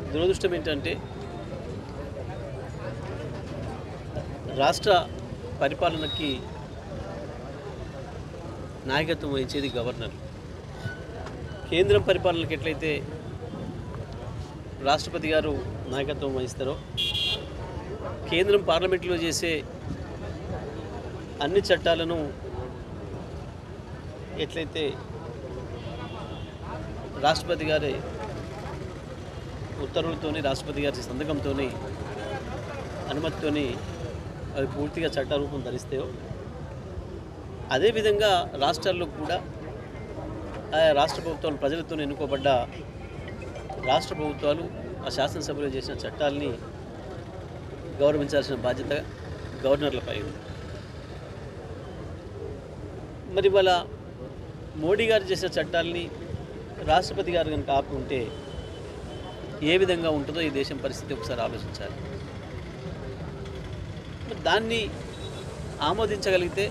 దురదృష్టం ఏంటంటే రాష్ట్ర పరిపాలనకి నాయకత్వం వహించేది గవర్నర్ కేంద్రం పరిపాలనకి ఎట్లయితే రాష్ట్రపతి గారు నాయకత్వం వహిస్తారో కేంద్రం పార్లమెంట్లో చేసే అన్ని చట్టాలను ఎట్లయితే రాష్ట్రపతి గారి ఉత్తర్వులతోని రాష్ట్రపతి గారి సంతకంతోని అనుమతితోని అవి పూర్తిగా చట్టరూపం ధరిస్తాయో అదేవిధంగా రాష్ట్రాల్లో కూడా ఆయా రాష్ట్ర ప్రభుత్వాలు ప్రజలతో ఎన్నుకోబడ్డ రాష్ట్ర ప్రభుత్వాలు ఆ శాసనసభలో చేసిన చట్టాలని గౌరవించాల్సిన బాధ్యత గవర్నర్లపై ఉంది మరి ఇవాళ మోడీ గారు చేసిన చట్టాలని రాష్ట్రపతి గారు కనుక ఆపి ఉంటే ఏ విధంగా ఉంటుందో ఈ దేశం పరిస్థితి ఒకసారి ఆలోచించాలి మరి దాన్ని ఆమోదించగలిగితే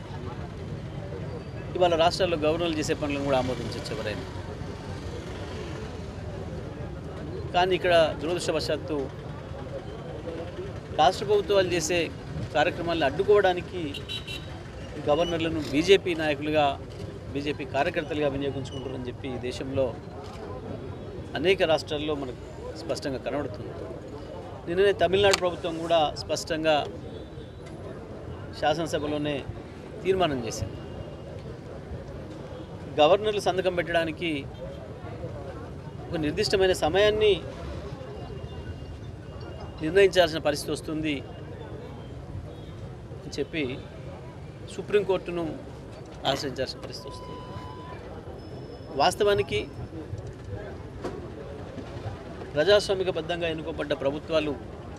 ఇవాళ రాష్ట్రాల్లో గవర్నర్లు చేసే పనులను కూడా ఆమోదించవచ్చు ఎవరైనా కానీ ఇక్కడ దురదృష్టవశాత్తు రాష్ట్ర ప్రభుత్వాలు చేసే కార్యక్రమాలను అడ్డుకోవడానికి గవర్నర్లను బీజేపీ నాయకులుగా బీజేపీ కార్యకర్తలుగా వినియోగించుకుంటారని చెప్పి ఈ దేశంలో అనేక రాష్ట్రాల్లో మనకు స్పష్టంగా కనబడుతుంది నిన్ననే తమిళనాడు ప్రభుత్వం కూడా స్పష్టంగా శాసనసభలోనే తీర్మానం చేసింది గవర్నర్లు సంతకం పెట్టడానికి ఒక నిర్దిష్టమైన సమయాన్ని నిర్ణయించాల్సిన పరిస్థితి వస్తుంది అని చెప్పి సుప్రీంకోర్టును ఆశ్రయించాల్సిన పరిస్థితి వస్తుంది వాస్తవానికి ప్రజాస్వామికబద్ధంగా ఎన్నుకోబడ్డ ప్రభుత్వాలు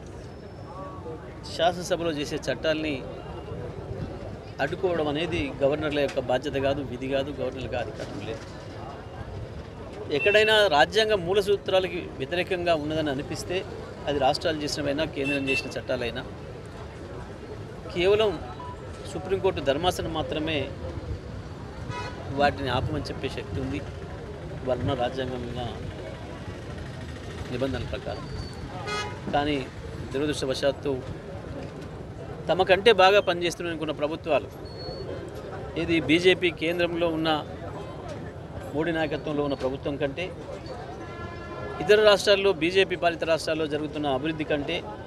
శాసనసభలో చేసే చట్టాల్ని అడ్డుకోవడం అనేది గవర్నర్ల యొక్క బాధ్యత కాదు విధి కాదు గవర్నర్లకు అధికారం లేదు ఎక్కడైనా రాజ్యాంగ మూల సూత్రాలకి వ్యతిరేకంగా ఉన్నదని అనిపిస్తే అది రాష్ట్రాలు చేసినవైనా కేంద్రం చేసిన చట్టాలైనా కేవలం సుప్రీంకోర్టు ధర్మాసనం మాత్రమే వాటిని ఆపమని చెప్పే శక్తి ఉంది వాళ్ళున్న రాజ్యాంగం మీద నిబంధనల ప్రకారం కానీ దురదృష్టవశాత్తు తమకంటే బాగా పనిచేస్తున్నాయి అనుకున్న ప్రభుత్వాలు ఇది బీజేపీ కేంద్రంలో ఉన్న మోడీ నాయకత్వంలో ఉన్న ప్రభుత్వం కంటే ఇతర రాష్ట్రాల్లో బీజేపీ పాలిత రాష్ట్రాల్లో జరుగుతున్న అభివృద్ధి కంటే